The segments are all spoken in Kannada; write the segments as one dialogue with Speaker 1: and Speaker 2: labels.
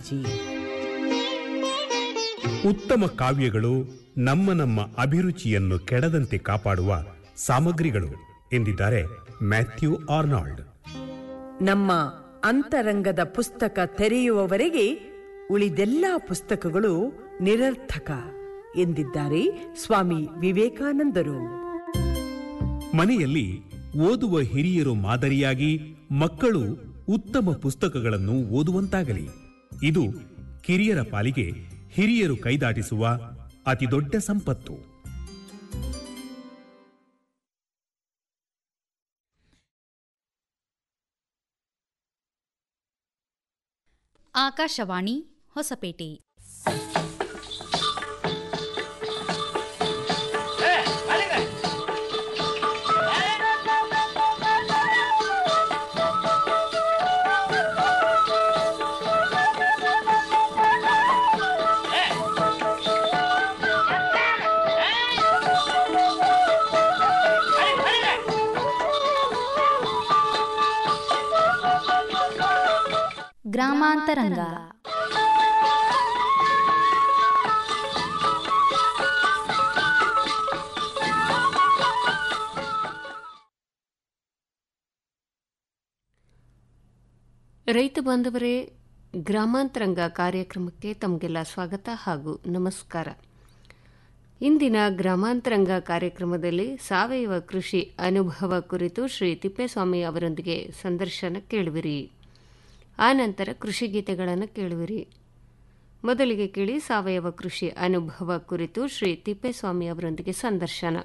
Speaker 1: ಅಭಿರುಚಿ
Speaker 2: ಉತ್ತಮ ಕಾವ್ಯಗಳು ನಮ್ಮ ನಮ್ಮ ಅಭಿರುಚಿಯನ್ನು ಕೆಡದಂತೆ ಕಾಪಾಡುವ ಸಾಮಗ್ರಿಗಳು ಎಂದಿದ್ದಾರೆ ಮ್ಯಾಥ್ಯೂ ಆರ್ನಾಲ್ಡ್
Speaker 1: ನಮ್ಮ ಅಂತರಂಗದ ಪುಸ್ತಕ ತೆರೆಯುವವರೆಗೆ ಉಳಿದೆಲ್ಲ ಪುಸ್ತಕಗಳು ನಿರರ್ಥಕ ಎಂದಿದ್ದಾರೆ ಸ್ವಾಮಿ ವಿವೇಕಾನಂದರು
Speaker 2: ಮನೆಯಲ್ಲಿ ಓದುವ ಹಿರಿಯರು ಮಾದರಿಯಾಗಿ ಮಕ್ಕಳು ಉತ್ತಮ ಪುಸ್ತಕಗಳನ್ನು ಓದುವಂತಾಗಲಿ ಇದು ಕಿರಿಯರ ಪಾಲಿಗೆ ಹಿರಿಯರು ಕೈದಾಟಿಸುವ ಅತಿದೊಡ್ಡ ಸಂಪತ್ತು
Speaker 3: ಆಕಾಶವಾಣಿ ಹೊಸಪೇಟೆ ಗ್ರಾಮಾಂತರಂಗ
Speaker 4: ರೈತ ಬಾಂಧವರೇ ಗ್ರಾಮಾಂತರಂಗ ಕಾರ್ಯಕ್ರಮಕ್ಕೆ ತಮಗೆಲ್ಲ ಸ್ವಾಗತ ಹಾಗೂ ನಮಸ್ಕಾರ ಇಂದಿನ ಗ್ರಾಮಾಂತರಂಗ ಕಾರ್ಯಕ್ರಮದಲ್ಲಿ ಸಾವಯವ ಕೃಷಿ ಅನುಭವ ಕುರಿತು ಶ್ರೀ ತಿಪ್ಪೇಸ್ವಾಮಿ ಅವರೊಂದಿಗೆ ಸಂದರ್ಶನ ಕೇಳುವಿರಿ ಆನಂತರ ಕೃಷಿ ಗೀತೆಗಳನ್ನು ಕೇಳುವಿರಿ ಮೊದಲಿಗೆ ಕೇಳಿ ಸಾವಯವ ಕೃಷಿ ಅನುಭವ ಕುರಿತು ಶ್ರೀ ತಿಪ್ಪೇಸ್ವಾಮಿ ಅವರೊಂದಿಗೆ ಸಂದರ್ಶನ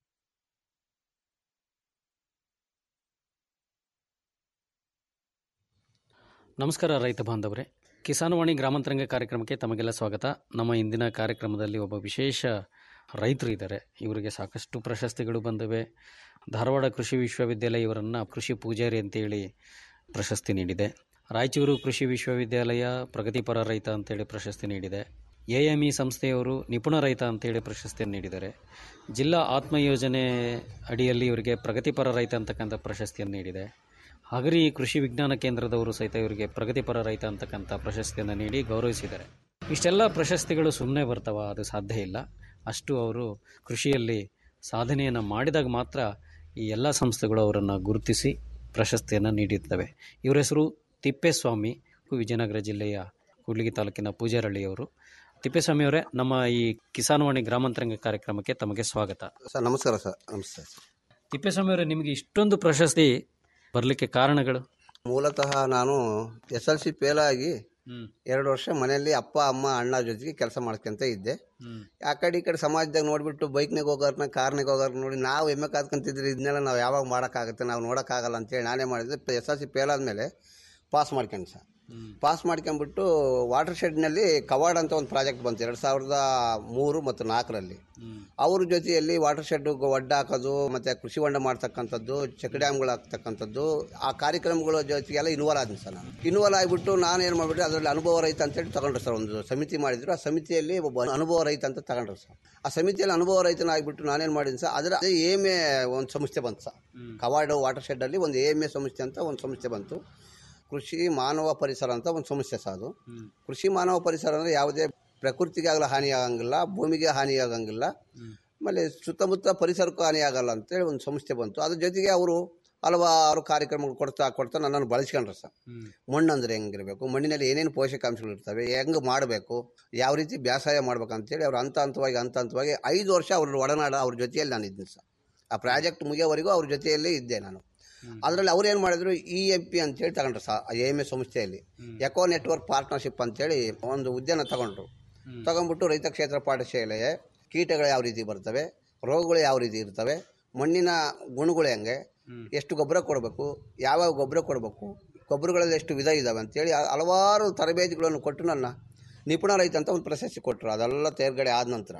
Speaker 5: ನಮಸ್ಕಾರ ರೈತ ಬಾಂಧವರೇ ಕಿಸಾನವಾಣಿ ಗ್ರಾಮಾಂತರಂಗ ಕಾರ್ಯಕ್ರಮಕ್ಕೆ ತಮಗೆಲ್ಲ ಸ್ವಾಗತ ನಮ್ಮ ಇಂದಿನ ಕಾರ್ಯಕ್ರಮದಲ್ಲಿ ಒಬ್ಬ ವಿಶೇಷ ರೈತರು ಇದ್ದಾರೆ ಇವರಿಗೆ ಸಾಕಷ್ಟು ಪ್ರಶಸ್ತಿಗಳು ಬಂದಿವೆ ಧಾರವಾಡ ಕೃಷಿ ವಿಶ್ವವಿದ್ಯಾಲಯ ಇವರನ್ನು ಕೃಷಿ ಪೂಜಾರಿ ಅಂತೇಳಿ ಪ್ರಶಸ್ತಿ ನೀಡಿದೆ ರಾಯಚೂರು ಕೃಷಿ ವಿಶ್ವವಿದ್ಯಾಲಯ ಪ್ರಗತಿಪರ ರೈತ ಅಂತೇಳಿ ಪ್ರಶಸ್ತಿ ನೀಡಿದೆ ಎ ಎಮ್ ಇ ಸಂಸ್ಥೆಯವರು ನಿಪುಣ ರೈತ ಅಂತೇಳಿ ಪ್ರಶಸ್ತಿಯನ್ನು ನೀಡಿದ್ದಾರೆ ಜಿಲ್ಲಾ ಆತ್ಮ ಯೋಜನೆ ಅಡಿಯಲ್ಲಿ ಇವರಿಗೆ ಪ್ರಗತಿಪರ ರೈತ ಅಂತಕ್ಕಂಥ ಪ್ರಶಸ್ತಿಯನ್ನು ನೀಡಿದೆ ಹಗರಿ ಕೃಷಿ ವಿಜ್ಞಾನ ಕೇಂದ್ರದವರು ಸಹಿತ ಇವರಿಗೆ ಪ್ರಗತಿಪರ ರೈತ ಅಂತಕ್ಕಂಥ ಪ್ರಶಸ್ತಿಯನ್ನು ನೀಡಿ ಗೌರವಿಸಿದ್ದಾರೆ ಇಷ್ಟೆಲ್ಲ ಪ್ರಶಸ್ತಿಗಳು ಸುಮ್ಮನೆ ಬರ್ತಾವ ಅದು ಸಾಧ್ಯ ಇಲ್ಲ ಅಷ್ಟು ಅವರು ಕೃಷಿಯಲ್ಲಿ ಸಾಧನೆಯನ್ನು ಮಾಡಿದಾಗ ಮಾತ್ರ ಈ ಎಲ್ಲ ಸಂಸ್ಥೆಗಳು ಅವರನ್ನು ಗುರುತಿಸಿ ಪ್ರಶಸ್ತಿಯನ್ನು ನೀಡಿರ್ತವೆ ಇವರ ಹೆಸರು ತಿಪ್ಪೇಸ್ವಾಮಿ ವಿಜಯನಗರ ಜಿಲ್ಲೆಯ ಕೂಡ್ಲಿಗಿ ತಾಲೂಕಿನ ಪೂಜಾರಳ್ಳಿಯವರು ತಿಪ್ಪೇಸ್ವಾಮಿ ಅವರೇ ನಮ್ಮ ಈ ಕಿಸಾನ್ವಾಣಿ ಗ್ರಾಮಾಂತರಂಗ ಕಾರ್ಯಕ್ರಮಕ್ಕೆ ತಮಗೆ ಸ್ವಾಗತ
Speaker 6: ಸರ್ ನಮಸ್ಕಾರ ಸರ್ ನಮಸ್ತೆ ಸರ್
Speaker 5: ತಿಪ್ಪೇಸ್ವಾಮಿ ಅವರೇ ನಿಮಗೆ ಇಷ್ಟೊಂದು ಪ್ರಶಸ್ತಿ ಬರಲಿಕ್ಕೆ ಕಾರಣಗಳು
Speaker 6: ಮೂಲತಃ ನಾನು ಎಸ್ ಎಲ್ ಸಿ ಫೇಲ್ ಆಗಿ
Speaker 5: ಹ್ಮ್.
Speaker 6: ಎರಡು ವರ್ಷ ಮನೆಯಲ್ಲಿ ಅಪ್ಪ ಅಮ್ಮ ಅಣ್ಣ ಜೊತೆಗೆ ಕೆಲಸ ಮಾಡ್ಕೊಂತ ಇದ್ದೆ
Speaker 5: ಹ್ಮ್.
Speaker 6: ಆ ಕಡೆ ಈ ಕಡೆ ಸಮಾಜದಾಗ ನೋಡಿಬಿಟ್ಟು ಬೈಕ್ನಾಗ ಹೋಗೋರ್ನ ಕಾರ್ನಾಗ ಹೋಗೋರ್ನ ನೋಡಿ ನಾವು ಎಮ್ಮೆ ಕಾದ್ಕೊಂತಿದ್ರೆ ಇದನ್ನೆಲ್ಲ ನಾವು ಯಾವಾಗ ಮಾಡೋಕ್ಕಾಗುತ್ತೆ ನಾವು ನೋಡೋಕ್ಕಾಗಲ್ಲ ಅಂತೇಳಿ ನಾನೇ ಮಾಡಿದೆ ಎಸ್ ಎಲ್ ಸಿ ಫೇಲ್ ಆದಮೇಲೆ ಪಾಸ್ ಮಾಡ್ಕೊಂಡು ಸರ್ ಪಾಸ್ ಮಾಡ್ಕೊಂಬಿಟ್ಟು ವಾಟರ್ ಶೆಡ್ನಲ್ಲಿ ಕವಾಡ್ ಅಂತ ಒಂದು ಪ್ರಾಜೆಕ್ಟ್ ಬಂತು ಎರಡು ಸಾವಿರದ ಮೂರು ಮತ್ತು ನಾಲ್ಕರಲ್ಲಿ ಅವ್ರ ಜೊತೆಯಲ್ಲಿ ವಾಟರ್ ಶೆಡ್ ಒಡ್ಡ ಹಾಕೋದು ಮತ್ತು ಕೃಷಿ ಹೊಂಡ ಮಾಡ್ತಕ್ಕಂಥದ್ದು ಚೆಕ್ ಡ್ಯಾಮ್ಗಳು ಹಾಕ್ತಕ್ಕಂಥದ್ದು ಆ ಕಾರ್ಯಕ್ರಮಗಳ ಜೊತೆಗೆಲ್ಲ ಇನ್ವಾಲ್ವ್ ಆದ್ನಿ ಸರ್ ನಾನು ಇನ್ವಾಲ್ವ್ ಆಗಿಬಿಟ್ಟು ನಾನು ಏನು ಮಾಡಿಬಿಟ್ಟು ಅದರಲ್ಲಿ ಅನುಭವ ರೈತ ಅಂತೇಳಿ ತಗೊಂಡ್ರು ಸರ್ ಒಂದು ಸಮಿತಿ ಮಾಡಿದ್ರು ಆ ಸಮಿತಿಯಲ್ಲಿ ಒಬ್ಬ ಅನುಭವ ರೈತ ಅಂತ ತಗೊಂಡ್ರು ಸರ್ ಆ ಸಮಿತಿಯಲ್ಲಿ ಅನುಭವ ರೈತನ ಆಗಿಬಿಟ್ಟು ನಾನೇನು ಮಾಡಿದ್ದೀನಿ ಸರ್ ಅದರ ಅದೇ ಏಮೆ ಒಂದು ಸಂಸ್ಥೆ ಬಂತು ಸರ್ ಕವಾಡು ವಾಟರ್ ಶೆಡ್ಡಲ್ಲಿ ಒಂದು ಎ ಸಂಸ್ಥೆ ಅಂತ ಒಂದು ಸಂಸ್ಥೆ ಬಂತು ಕೃಷಿ ಮಾನವ ಪರಿಸರ ಅಂತ ಒಂದು ಸಮಸ್ಯೆ ಸಹ ಅದು ಕೃಷಿ ಮಾನವ ಪರಿಸರ ಅಂದರೆ ಯಾವುದೇ ಪ್ರಕೃತಿಗೆ ಆಗಲ್ಲ ಹಾನಿ ಆಗಂಗಿಲ್ಲ ಭೂಮಿಗೆ ಹಾನಿ ಆಗಂಗಿಲ್ಲ ಆಮೇಲೆ ಸುತ್ತಮುತ್ತ ಪರಿಸರಕ್ಕೂ ಹಾನಿ ಆಗಲ್ಲ ಅಂತೇಳಿ ಒಂದು ಸಂಸ್ಥೆ ಬಂತು ಅದ್ರ ಜೊತೆಗೆ ಅವರು ಹಲವಾರು ಕಾರ್ಯಕ್ರಮಗಳು ಕೊಡ್ತಾ ಕೊಡ್ತಾ ನನ್ನನ್ನು ಬಳಸ್ಕೊಂಡ್ರು ಸರ್ ಮಣ್ಣು ಅಂದರೆ ಹೆಂಗಿರಬೇಕು ಮಣ್ಣಿನಲ್ಲಿ ಏನೇನು ಪೋಷಕಾಂಶಗಳು ಇರ್ತವೆ ಹೆಂಗೆ ಮಾಡಬೇಕು ಯಾವ ರೀತಿ ಬೇಸಾಯ ಮಾಡ್ಬೇಕಂತೇಳಿ ಅವ್ರು ಹಂತ ಹಂತವಾಗಿ ಹಂತ ಹಂತವಾಗಿ ಐದು ವರ್ಷ ಅವ್ರ ಒಡನಾಡ ಅವ್ರ ಜೊತೆಯಲ್ಲಿ ನಾನು ಇದ್ದೀನಿ ಸರ್ ಆ ಪ್ರಾಜೆಕ್ಟ್ ಮುಗಿಯೋವರೆಗೂ ಅವ್ರ ಜೊತೆಯಲ್ಲೇ ಇದ್ದೆ ನಾನು ಅದರಲ್ಲಿ ಅವ್ರು ಏನು ಮಾಡಿದ್ರು ಇ ಎಂ ಪಿ ಅಂತೇಳಿ ತಗೊಂಡ್ರು ಸಹ ಎ ಎಮ್ ಎ ಸಂಸ್ಥೆಯಲ್ಲಿ ಎಕೋ ನೆಟ್ವರ್ಕ್ ಪಾರ್ಟ್ನರ್ಶಿಪ್ ಅಂತೇಳಿ ಒಂದು ಉದ್ಯಾನ ತಗೊಂಡ್ರು ತಗೊಂಡ್ಬಿಟ್ಟು ರೈತ ಕ್ಷೇತ್ರ ಪಾಠಶಾಲೆ ಕೀಟಗಳು ಯಾವ ರೀತಿ ಬರ್ತವೆ ರೋಗಗಳು ಯಾವ ರೀತಿ ಇರ್ತವೆ ಮಣ್ಣಿನ ಗುಣಗಳು ಹೆಂಗೆ ಎಷ್ಟು ಗೊಬ್ಬರ ಕೊಡಬೇಕು ಯಾವ್ಯಾವ ಗೊಬ್ಬರ ಕೊಡಬೇಕು ಗೊಬ್ಬರಗಳಲ್ಲಿ ಎಷ್ಟು ವಿಧ ಇದ್ದಾವೆ ಅಂತೇಳಿ ಹ- ಹಲವಾರು ತರಬೇತಿಗಳನ್ನು ಕೊಟ್ಟು ನನ್ನ ನಿಪುಣ ರೈತ ಅಂತ ಒಂದು ಪ್ರಶಸ್ತಿ ಕೊಟ್ಟರು ಅದೆಲ್ಲ ತೇರ್ಗಡೆ ಆದ ನಂತರ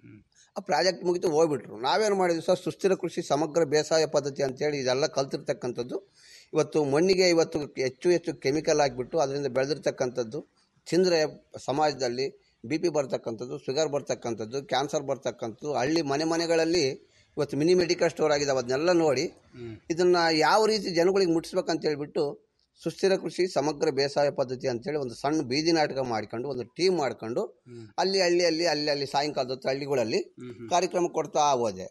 Speaker 6: ಆ ಪ್ರಾಜೆಕ್ಟ್ ಮುಗಿತು ಹೋಗ್ಬಿಟ್ರು ನಾವೇನು ಮಾಡಿದ್ವಿ ಸರ್ ಸುಸ್ಥಿರ ಕೃಷಿ ಸಮಗ್ರ ಬೇಸಾಯ ಪದ್ಧತಿ ಅಂತೇಳಿ ಇದೆಲ್ಲ ಕಲ್ತಿರ್ತಕ್ಕಂಥದ್ದು ಇವತ್ತು ಮಣ್ಣಿಗೆ ಇವತ್ತು ಹೆಚ್ಚು ಹೆಚ್ಚು ಕೆಮಿಕಲ್ ಆಗಿಬಿಟ್ಟು ಅದರಿಂದ ಬೆಳೆದಿರ್ತಕ್ಕಂಥದ್ದು ತಿಂದರೆ ಸಮಾಜದಲ್ಲಿ ಬಿ ಪಿ ಬರ್ತಕ್ಕಂಥದ್ದು ಶುಗರ್ ಬರ್ತಕ್ಕಂಥದ್ದು ಕ್ಯಾನ್ಸರ್ ಬರ್ತಕ್ಕಂಥದ್ದು ಹಳ್ಳಿ ಮನೆ ಮನೆಗಳಲ್ಲಿ ಇವತ್ತು ಮಿನಿ ಮೆಡಿಕಲ್ ಸ್ಟೋರ್ ಆಗಿದ್ದಾವೆ ಅದನ್ನೆಲ್ಲ ನೋಡಿ ಇದನ್ನು ಯಾವ ರೀತಿ ಜನಗಳಿಗೆ ಮುಟ್ಟಿಸ್ಬೇಕಂತ ಹೇಳ್ಬಿಟ್ಟು ಸುಸ್ಥಿರ ಕೃಷಿ ಸಮಗ್ರ ಬೇಸಾಯ ಪದ್ಧತಿ ಅಂತೇಳಿ ಒಂದು ಸಣ್ಣ ಬೀದಿ ನಾಟಕ ಮಾಡ್ಕೊಂಡು ಒಂದು ಟೀಮ್ ಮಾಡ್ಕೊಂಡು ಅಲ್ಲಿ ಹಳ್ಳಿಯಲ್ಲಿ ಅಲ್ಲಿ ಅಲ್ಲಿ ಸಾಯಂಕಾಲದ ಹೊತ್ತು ಹಳ್ಳಿಗಳಲ್ಲಿ ಕಾರ್ಯಕ್ರಮ ಕೊಡ್ತಾ ಹೋದೆ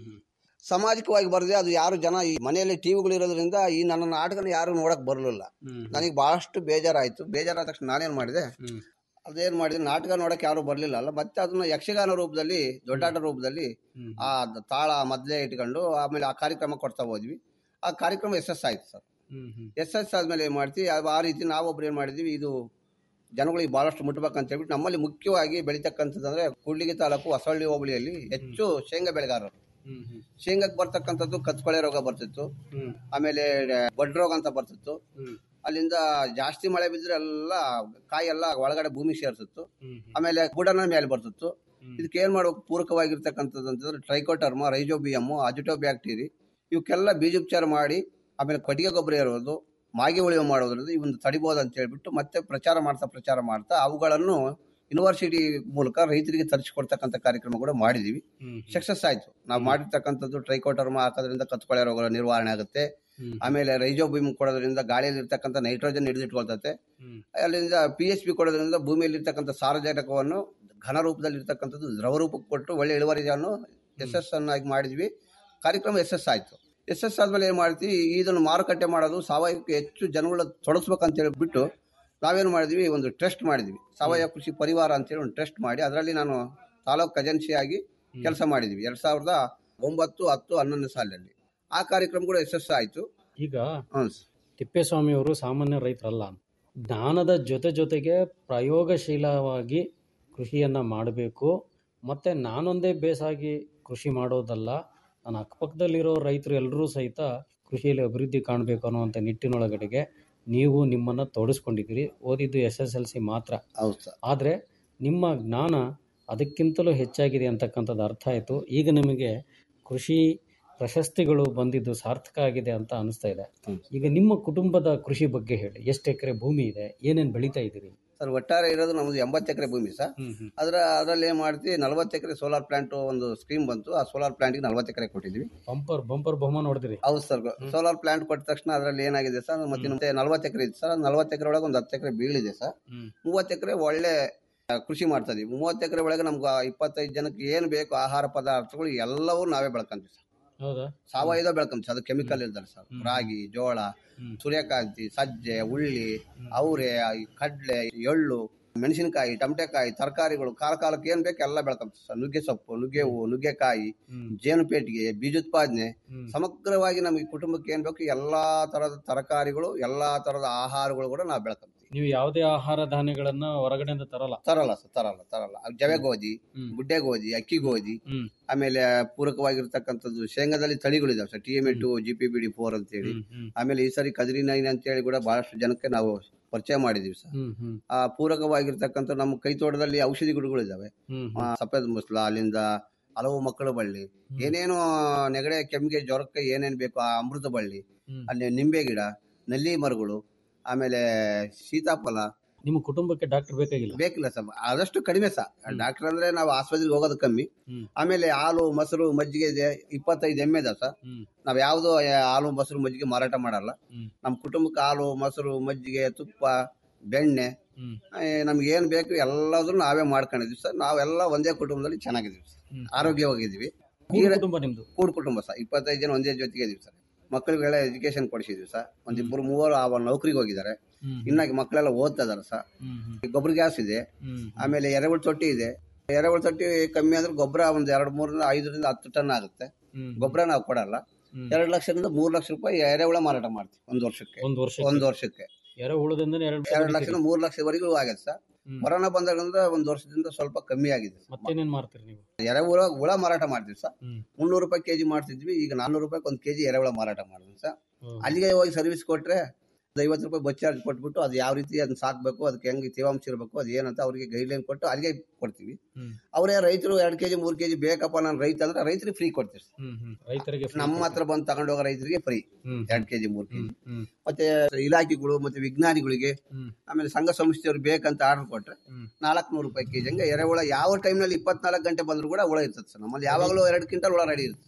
Speaker 6: ಸಾಮಾಜಿಕವಾಗಿ ಬರದೆ ಅದು ಯಾರು ಜನ ಈ ಮನೆಯಲ್ಲಿ ಟಿವಿಗಳು ಇರೋದ್ರಿಂದ ಈ ನನ್ನ ನಾಟಕನ ಯಾರು ನೋಡಕ್ ಬರಲಿಲ್ಲ ನನಗೆ ಬಹಳಷ್ಟು ಬೇಜಾರಾಯ್ತು ಬೇಜಾರಾದ ತಕ್ಷಣ ನಾನೇನು ಮಾಡಿದೆ ಅದೇನು ಮಾಡಿದೆ ನಾಟಕ ನೋಡಕ್ಕೆ ಯಾರು ಬರಲಿಲ್ಲ ಅಲ್ಲ ಮತ್ತೆ ಅದನ್ನ ಯಕ್ಷಗಾನ ರೂಪದಲ್ಲಿ ದೊಡ್ಡಾಟ ರೂಪದಲ್ಲಿ ಆ ದ- ತಾಳ ಮೊದಲೇ ಇಟ್ಕೊಂಡು ಆಮೇಲೆ ಆ ಕಾರ್ಯಕ್ರಮ ಕೊಡ್ತಾ ಹೋದ್ವಿ ಆ ಕಾರ್ಯಕ್ರಮ ಎಸ್ ಎಸ್ ಆಯ್ತು ಸರ್ ಎಸ್ ಎಸ್ ಆದ್ಮೇಲೆ ಏನು ಮಾಡ್ತೀವಿ ಆ- ಆ ರೀತಿ ನಾವೊಬ್ರು ಏನು ಮಾಡಿದ್ವಿ ಇದು ಜನಗಳಿಗೆ ಭಾಳಷ್ಟು ಮುಟ್ಬೇಕಂತ ಹೇಳ್ಬಿಟ್ಟು ನಮ್ಮಲ್ಲಿ ಮುಖ್ಯವಾಗಿ ಬೆಳೀತಕ್ಕಂಥದ್ದಂದ್ರೆ ಕೂಡ್ಲಿಗಿ ತಾಲೂಕು ಹೊಸಳ್ಳಿ ಹೋಬಳಿಯಲ್ಲಿ ಹೆಚ್ಚು ಶೇಂಗಾ ಬೆಳೆಗಾರರು ಶೇಂಗಾಕ್ಕೆ ಬರ್ತಕ್ಕಂಥದ್ದು ಕತ್ಕೊಳೆ ರೋಗ ಬರ್ತಿತ್ತು ಆಮೇಲೆ ಬಡ್ ರೋಗ ಅಂತ ಬರ್ತಿತ್ತು ಅಲ್ಲಿಂದ ಜಾಸ್ತಿ ಮಳೆ ಬಿದ್ದರೆ ಎಲ್ಲ ಕಾಯಿ ಎಲ್ಲ ಒಳಗಡೆ ಭೂಮಿ ಸೇರ್ತಿತ್ತು ಆಮೇಲೆ ಬುಡನ ಮೇಲೆ ಬರ್ತಿತ್ತು ಇದಕ್ಕೆ ಏನ್ ಮಾಡ್ಬೇಕು ಪೂರಕವಾಗಿರ್ತಕ್ಕಂಥದ್ದು ಅಂತಂದ್ರೆ ಟ್ರೈಕೋಟರ್ಮ ರೈಜೋಬಿಯಮ್ ಅಜಿಟೋಬ್ಯಾಕ್ಟೀರಿ ಇವಕ್ಕೆಲ್ಲ ಬೀಜೋಪಚಾರ ಮಾಡಿ ಆಮೇಲೆ ಕೊಟ್ಟಿಗೆ ಗೊಬ್ಬರ ಇರೋದು ಮಾಗಿ ಉಳಿವು ಮಾಡೋದ್ರಿಂದ ಇವನ್ನ ತಡಿಬೋದು ಅಂತ ಹೇಳ್ಬಿಟ್ಟು ಮತ್ತೆ ಪ್ರಚಾರ ಮಾಡ್ತಾ ಪ್ರಚಾರ ಮಾಡ್ತಾ ಅವುಗಳನ್ನು ಯೂನಿವರ್ಸಿಟಿ ಮೂಲಕ ರೈತರಿಗೆ ತರಿಸಿಕೊಡ್ತಕ್ಕಂಥ ಕಾರ್ಯಕ್ರಮ ಕೂಡ ಮಾಡಿದೀವಿ ಸಕ್ಸಸ್ ಆಯ್ತು ನಾವು ಮಾಡಿರ್ತಕ್ಕಂಥದ್ದು ಟ್ರೈಕೋಟರ್ಮ ಹಾಕೋದ್ರಿಂದ ಕತ್ಕೊಳೆ ರೋಗಗಳ ನಿರ್ವಹಣೆ ಆಗುತ್ತೆ ಆಮೇಲೆ ರೈಜೋಬಿಮ್ ಕೊಡೋದ್ರಿಂದ ಗಾಳಿಯಲ್ಲಿ ಇರ್ತಕ್ಕಂಥ ನೈಟ್ರೋಜನ್ ಹಿಡಿದಿಟ್ಕೊಳ್ತತೆ ಅಲ್ಲಿಂದ ಪಿ ಎಚ್ ಪಿ ಕೊಡೋದ್ರಿಂದ ಭೂಮಿಯಲ್ಲಿ ಇರ್ತಕ್ಕಂಥ ಸಾರಜನಕವನ್ನು ಘನ ರೂಪದಲ್ಲಿ ಇರ್ತಕ್ಕಂಥದ್ದು ದ್ರವ ರೂಪಕ್ಕೆ ಕೊಟ್ಟು ಒಳ್ಳೆ ಇಳುವರಿಯನ್ನು ಎಸ್ ಎಸ್ ಅನ್ನಾಗಿ ಮಾಡಿದ್ವಿ ಕಾರ್ಯಕ್ರಮ ಎಸ್ ಎಸ್ ಆಯ್ತು ಎಸ್ ಎಸ್ ಆದ್ಮೇಲೆ ಏನು ಮಾಡ್ತೀವಿ ಇದನ್ನು ಮಾರುಕಟ್ಟೆ ಮಾಡೋದು ಸಾವಯವಕ್ಕೆ ಹೆಚ್ಚು ಜನಗಳ ತೊಡಸ್ಬೇಕಂತ ಹೇಳ್ಬಿಟ್ಟು ನಾವೇನು ಮಾಡಿದ್ವಿ ಒಂದು ಟ್ರಸ್ಟ್ ಮಾಡಿದ್ವಿ ಸಾವಯವ ಕೃಷಿ ಪರಿವಾರ ಅಂತೇಳಿ ಒಂದು ಟ್ರಸ್ಟ್ ಮಾಡಿ ಅದರಲ್ಲಿ ನಾನು ತಾಲೂಕು ಖಜಾನ್ಸಿಯಾಗಿ ಕೆಲಸ ಮಾಡಿದ್ವಿ ಎರಡ್ ಸಾವಿರದ ಒಂಬತ್ತು ಹತ್ತು ಹನ್ನೊಂದನೇ ಸಾಲಿನಲ್ಲಿ ಆ ಕಾರ್ಯಕ್ರಮ ಕೂಡ ಯಶಸ್ಸು ಆಯ್ತು
Speaker 5: ಈಗ
Speaker 6: ಹ್ಞೂ
Speaker 5: ತಿಪ್ಪೇಸ್ವಾಮಿಯವರು ಸಾಮಾನ್ಯ ರೈತರಲ್ಲ ಜ್ಞಾನದ ಜೊತೆ ಜೊತೆಗೆ ಪ್ರಯೋಗಶೀಲವಾಗಿ ಕೃಷಿಯನ್ನು ಮಾಡಬೇಕು ಮತ್ತು ನಾನೊಂದೇ ಬೇಸಾಗಿ ಕೃಷಿ ಮಾಡೋದಲ್ಲ ನನ್ನ ಅಕ್ಕಪಕ್ಕದಲ್ಲಿರೋ ರೈತರು ಎಲ್ಲರೂ ಸಹಿತ ಕೃಷಿಯಲ್ಲಿ ಅಭಿವೃದ್ಧಿ ಕಾಣಬೇಕು ಅನ್ನುವಂಥ ನಿಟ್ಟಿನೊಳಗಡೆಗೆ ನೀವು ನಿಮ್ಮನ್ನು ತೊಡಸ್ಕೊಂಡಿದ್ದೀರಿ ಓದಿದ್ದು ಎಸ್ ಎಸ್ ಎಲ್ ಸಿ ಮಾತ್ರ
Speaker 6: ಹೌದು ಸರ್
Speaker 5: ಆದರೆ ನಿಮ್ಮ ಜ್ಞಾನ ಅದಕ್ಕಿಂತಲೂ ಹೆಚ್ಚಾಗಿದೆ ಅಂತಕ್ಕಂಥದ್ದು ಅರ್ಥ ಆಯಿತು ಈಗ ನಿಮಗೆ ಕೃಷಿ ಪ್ರಶಸ್ತಿಗಳು ಬಂದಿದ್ದು ಸಾರ್ಥಕ ಆಗಿದೆ ಅಂತ ಅನಿಸ್ತಾ ಇದೆ
Speaker 6: ಹ್ಮ್.
Speaker 5: ಈಗ ನಿಮ್ಮ ಕುಟುಂಬದ ಕೃಷಿ ಬಗ್ಗೆ ಹೇಳಿ ಎಷ್ಟು ಎಕರೆ ಭೂಮಿ ಇದೆ ಏನೇನು ಬೆಳೀತಾ ಇದ್ದೀರಿ
Speaker 6: ಸರ್ ಒಟ್ಟಾರೆ ಇರೋದು ನಮ್ಮದು ಎಂಬತ್ತು ಎಕರೆ ಭೂಮಿ ಸರ್ ಅದರ ಅದರಲ್ಲಿ ಏನು ಮಾಡ್ತೀವಿ ನಲವತ್ತು ಎಕರೆ ಸೋಲಾರ್ ಪ್ಲಾಂಟ್ ಒಂದು ಸ್ಕೀಮ್ ಬಂತು ಆ ಸೋಲಾರ್ ಪ್ಲಾಂಟ್ಗೆ ನಲವತ್ತು ಎಕರೆ ಕೊಟ್ಟಿದ್ವಿ
Speaker 5: ಬಂಪರ್ ಬಂಪರ್ ಬಹುಮಾನ ಹೊಡೆದಿರಿ
Speaker 6: ಹೌದು ಸರ್ ಸೋಲಾರ್ ಪ್ಲಾಂಟ್ ಕೊಟ್ಟ ತಕ್ಷಣ ಅದರಲ್ಲಿ ಏನಾಗಿದೆ ಸರ್ ಮತ್ತೆ ಮತ್ತೆ ನಲವತ್ತು ಎಕರೆ ಇದೆ ಸರ್ ನಲವತ್ತು ಎಕರೆ ಒಳಗೆ ಒಂದು ಹತ್ತು ಎಕರೆ ಬೀಳಿದೆ ಸರ್
Speaker 5: ಹ್ಮ್.
Speaker 6: ಮೂವತ್ತು ಎಕರೆ ಒಳ್ಳೆ ಆ, ಕೃಷಿ ಮಾಡ್ತಾ ಇದೀವಿ ಮೂವತ್ತು ಎಕರೆ ಒಳಗೆ ನಮ್ಗೆ ಇಪ್ಪತ್ತೈದು ಜನಕ್ಕೆ ಏನು ಬೇಕು ಆಹಾರ ಪದಾರ್ಥಗಳು ಎಲ್ಲವೂ ನಾವೇ ಬೆಳ್ಕೊಂತೀವಿ ಸರ್
Speaker 5: ಹೌದಾ
Speaker 6: ಸಾವಯವ ಬೆಳ್ಕೊಂತೀವಿ ಅದು ಕೆಮಿಕಲ್ ಇಲ್ದಲ್ಲ ಸರ್
Speaker 5: ಹ್ಮ್.
Speaker 6: ರಾಗಿ ಜೋಳ
Speaker 5: ಹ್ಮ್.
Speaker 6: ಸೂರ್ಯಕಾಂತಿ ಸಜ್ಜೆ ಉಳ್ಳಿ ಅವರೆ ಕಡಲೆ ಎಳ್ಳು ಮೆಣಸಿನಕಾಯಿ ಟಮಟೆಕಾಯಿ ತರಕಾರಿಗಳು ಕಾಲ ಕಾಲಕ್ಕೆ ಏನ್ ಬೇಕು ಎಲ್ಲ ಬೆಳ್ಕೊಂತೀವಿ ಸರ್ ನುಗ್ಗೆ ಸೊಪ್ಪು ನುಗ್ಗೆ ಹೂವು ನುಗ್ಗೆಕಾಯಿ
Speaker 5: ಹ್ಮ್.
Speaker 6: ಜೇನುಪೇಟಿಗೆ ಬೀಜೋತ್ಪಾದನೆ
Speaker 5: ಹ್ಮ್.
Speaker 6: ಸಮಗ್ರವಾಗಿ ನಮಗೆ ಕುಟುಂಬಕ್ಕೆ ಏನ್ ಬೇಕು ಎಲ್ಲಾ ತರದ ತರಕಾರಿಗಳು ಎಲ್ಲಾ ತರದ ಆಹಾರಗಳು ಕೂಡ ನಾವು ಬೆಳ್ಕೊಂತೀವಿ
Speaker 5: ನೀವು ಯಾವುದೇ ಆಹಾರ ಧಾನ್ಯಗಳನ್ನ ಹೊರಗಡೆಯಿಂದ ತರಲ್ಲ
Speaker 6: ತರಲ್ಲ ಸರ್ ತರಲ್ಲ ತರಲ್ಲ ಅವ್ ಜವೆ ಗೋಧಿ
Speaker 5: ಹ್ಮ್.
Speaker 6: ಗುಡ್ಡೆ ಗೋಧಿ ಅಕ್ಕಿ ಗೋಧಿ
Speaker 5: ಹ್ಮ್.
Speaker 6: ಆಮೇಲೆ ಪೂರಕವಾಗಿರ್ತಕ್ಕಂಥದ್ದು ಶೇಂಗಾದಲ್ಲಿ ತಳಿಗಳಿದಾವೆ sir T M A two G P B D four ಅಂತೇಳಿ
Speaker 5: ಹ್ಮ್, ಹ್ಮ್,
Speaker 6: ಆಮೇಲೆ ಈ ಸರಿ ಕದ್ರಿ ನೈನ್ ಅಂತೇಳಿ ಕೂಡ ಬಹಳಷ್ಟು ಜನಕ್ಕೆ ನಾವು ಪರಿಚಯ ಮಾಡಿದೀವಿ ಸರ್
Speaker 5: ಹ್ಮ್, ಹ್ಮ್,
Speaker 6: ಆ ಪೂರಕವಾಗಿರ್ತಕ್ಕಂಥ ನಮ್ಮ ಕೈ ತೋಟದಲ್ಲಿ ಔಷಧಿ ಗಿಡಗಳಿದಾವೆ
Speaker 5: ಹ್ಮ್,
Speaker 6: ಆ, ಸಫೇದ್ ಮುಸ್ಲ ಅಲ್ಲಿಂದ ಹಲವು ಮಕ್ಕಳ ಬಳ್ಳಿ ಏನೇನು ನೆಗಡೆ ಕೆಮ್ಮಿಗೆ ಜ್ವರಕ್ಕೆ ಏನೇನು ಬೇಕು ಆ ಅಮೃತ ಬಳ್ಳಿ
Speaker 5: ಹ್ಮ್.
Speaker 6: ಅಲ್ಲಿ ನಿಂಬೆ ಗಿಡ ನಲ್ಲಿ ಮರಗಳು ಆಮೇಲೆ ಸೀತಾಫಲ
Speaker 5: ನಿಮ್ಮ ಕುಟುಂಬಕ್ಕೆ ಡಾಕ್ಟರ್ ಬೇಕಾಗಿಲ್ಲ
Speaker 6: ಬೇಕಿಲ್ಲ ಸರ್ ಆದಷ್ಟು ಕಡಿಮೆ ಸರ್ ಡಾಕ್ಟರ್ ಅಂದ್ರೆ ನಾವು ಆಸ್ಪತ್ರೆಗೆ ಹೋಗೋದು ಕಮ್ಮಿ
Speaker 5: ಹ್ಮ್.
Speaker 6: ಆಮೇಲೆ ಹಾಲು ಮೊಸರು ಮಜ್ಜಿಗೆ ಇದೆ ಇಪ್ಪತ್ತೈದು ಎಮ್ಮೆ ಇದಾವೆ ಸರ್
Speaker 5: ಹ್ಮ್.
Speaker 6: ನಾವ್ ಯಾವ್ದು ಹಾಲು ಮೊಸರು ಮಜ್ಜಿಗೆ ಮಾರಾಟ ಮಾಡಲ್ಲ
Speaker 5: ಹ್ಮ್.
Speaker 6: ನಮ್ಮ ಕುಟುಂಬಕ್ಕೆ ಹಾಲು ಮೊಸರು ಮಜ್ಜಿಗೆ ತುಪ್ಪ ಬೆಣ್ಣೆ
Speaker 5: ಹ್ಮ್.
Speaker 6: ನಮ್ಗೆ ಏನ್ ಬೇಕು ಎಲ್ಲದನ್ನು ನಾವೇ ಮಾಡ್ಕೊಂಡಿದ್ವಿ ಸರ್ ನಾವೆಲ್ಲ ಒಂದೇ ಕುಟುಂಬದಲ್ಲಿ ಚೆನ್ನಾಗಿದ್ದೀವಿ ಸರ್
Speaker 5: ಹ್ಮ್.
Speaker 6: ಆರೋಗ್ಯವಾಗಿದ್ದೀವಿ
Speaker 5: ಕೂಡು ಕುಟುಂಬ ನಿಮ್ದು
Speaker 6: ಕೂಡು ಕುಟುಂಬ ಸರ್ ಇಪ್ಪತ್ತೈದು ಜನ ಒಂದೇ ಜೊತೆಗೆ ಇದೀವಿ ಸರ್ ಮಕ್ಕಳಿಗೆಲ್ಲ ಎಜುಕೇಶನ್ ಕೊಡಿಸಿದ್ವಿ ಸರ್ ಒಂದಿಬ್ಬರು ಮೂವರು ಆ ನೌಕರಿಗೆ ಹೋಗಿದ್ದಾರೆ
Speaker 5: ಹ್ಮ್,
Speaker 6: ಇನ್ನ ಮಕ್ಕಳೆಲ್ಲ ಓದ್ತಾ ಇದಾರೆ ಸರ್
Speaker 5: ಹ್ಮ್, ಹ್ಮ್,
Speaker 6: ಗೊಬ್ಬರ ಗ್ಯಾಸ್ ಇದೆ
Speaker 5: ಹ್ಮ್,
Speaker 6: ಆಮೇಲೆ ಎರೆಹುಳು ತೊಟ್ಟಿ ಇದೆ ಎರೆಹುಳು ತೊಟ್ಟಿ ಕಮ್ಮಿ ಅಂದ್ರೆ ಗೊಬ್ಬರ ಒಂದು ಎರಡು ಮೂರರಿಂದ ಐದರಿಂದ ಹತ್ತು ಟನ್ ಆಗುತ್ತೆ
Speaker 5: ಹ್ಮ್,
Speaker 6: ಗೊಬ್ಬರ ನಾವು ಕೊಡಲ್ಲ
Speaker 5: ಹ್ಮ್.
Speaker 6: ಎರಡು ಲಕ್ಷದಿಂದ ಮೂರು ಲಕ್ಷ ರೂಪಾಯಿ ಎರೆಹುಳ ಮಾರಾಟ ಮಾಡ್ತೀವಿ ಒಂದು ವರ್ಷಕ್ಕೆ
Speaker 5: ಒಂದ್ ವರ್ಷ
Speaker 6: ಒಂದು ವರ್ಷಕ್ಕೆ
Speaker 5: ಎರೆ ಉಳದಿಂದ ಎರಡು
Speaker 6: ಎರಡು ಲಕ್ಷದಿಂದ ಮೂರು ಲಕ್ಷವರೆಗೂ ಆಗಿದೆ ಸರ್
Speaker 5: ಹ್ಮ್.
Speaker 6: ಕೊರೋನಾ ಬಂದಾಗಿಂದ ಒಂದು ವರ್ಷದಿಂದ ಸ್ವಲ್ಪ ಕಮ್ಮಿ ಆಗಿದೆ ಸರ್.
Speaker 5: ಮತ್ತೇನೇನ್ ಮಾರ್ತೀರಿ ನೀವು
Speaker 6: ಎರೆಹುಳ ಹುಳ ಮಾರಾಟ ಮಾಡ್ತೀವಿ ಸರ್
Speaker 5: ಹ್ಮ್.
Speaker 6: ಮುನ್ನೂರು ರೂಪಾಯಿ ಕೆಜಿ ಮಾಡ್ತಿದ್ವಿ ಈಗ ನಾನ್ನೂರು ರೂಪಾಯಿ ಒಂದು ಕೆಜಿ ಎರೆಹುಳ ಮಾರಾಟ ಮಾಡಿದ್ವಿ ಸರ್
Speaker 5: ಹ್ಮ್.
Speaker 6: ಅಲ್ಲಿಗೆ ಹೋಗಿ ಸರ್ವಿಸ್ ಕೊಟ್ರೆ ಒಂದು ಐವತ್ತು ರೂಪಾಯಿ ಬಸ್ ಚಾರ್ಜ್ ಕೊಟ್ಬಿಟ್ಟು ಅದು ಯಾವ ರೀತಿ ಅದನ್ನ ಸಾಕ್ಬೇಕು ಅದಕ್ಕೆ ಹೆಂಗೆ ತೇವಾಂಶ ಇರಬೇಕು ಅದು ಏನಂತ ಅವರಿಗೆ ಗೈಡ್ಲೈನ್ ಕೊಟ್ಟು ಅಲ್ಲಿಗೆ ಕೊಡ್ತೀವಿ
Speaker 5: ಹ್ಮ್.
Speaker 6: ಅವರೇ ರೈತರು ಎರಡು ಕೆಜಿ ಮೂರು ಕೆಜಿ ಬೇಕಪ್ಪ ನಾನು ರೈತ ಅಂದ್ರೆ ರೈತರಿಗೆ ಫ್ರೀ ಕೊಡ್ತೀವಿ ಸರ್.
Speaker 5: ಹ್ಮ್, ಹ್ಮ್. ರೈತರಿಗೆ free
Speaker 6: ನಮ್ಮ
Speaker 5: ಕೊಡ್ತೀರಿ.
Speaker 6: ಹತ್ರ ಬಂದು ತಗೊಂಡು ಹೋಗೋ ರೈತರಿಗೆ ಫ್ರೀ
Speaker 5: ಹ್ಮ್,
Speaker 6: ಎರಡು ಕೆಜಿ ಮೂರು ಕೆಜಿ
Speaker 5: ಹ್ಮ್, ಹ್ಮ್,
Speaker 6: ಮತ್ತೆ ಇಲಾಖೆಗಳು ಮತ್ತೆ ವಿಜ್ಞಾನಿಗಳಿಗೆ
Speaker 5: ಹ್ಮ್.
Speaker 6: ಆಮೇಲೆ ಸಂಘ ಸಂಸ್ಥೆಯವರು ಬೇಕಂತ ಆರ್ಡರ್ ಕೊಟ್ರೆ
Speaker 5: ಹ್ಮ್.
Speaker 6: ನಾಲ್ಕು ನೂರು ರೂಪಾಯಿ ಕೆಜಿ ಹಂಗೆ ಎರೆಹುಳ ಯಾವ ಟೈಮ್ನಲ್ಲಿ ಇಪ್ಪತ್ನಾಲ್ಕು ಗಂಟೆ ಬಂದ್ರು ಕೂಡ ಹುಳ ಇರ್ತದೆ ಸರ್ ನಮ್ಮಲ್ಲಿ ಯಾವಾಗಲೂ ಎರಡು ಕ್ವಿಂಟಲ್ ಹುಳ ರೆಡಿ ಇರುತ್ತೆ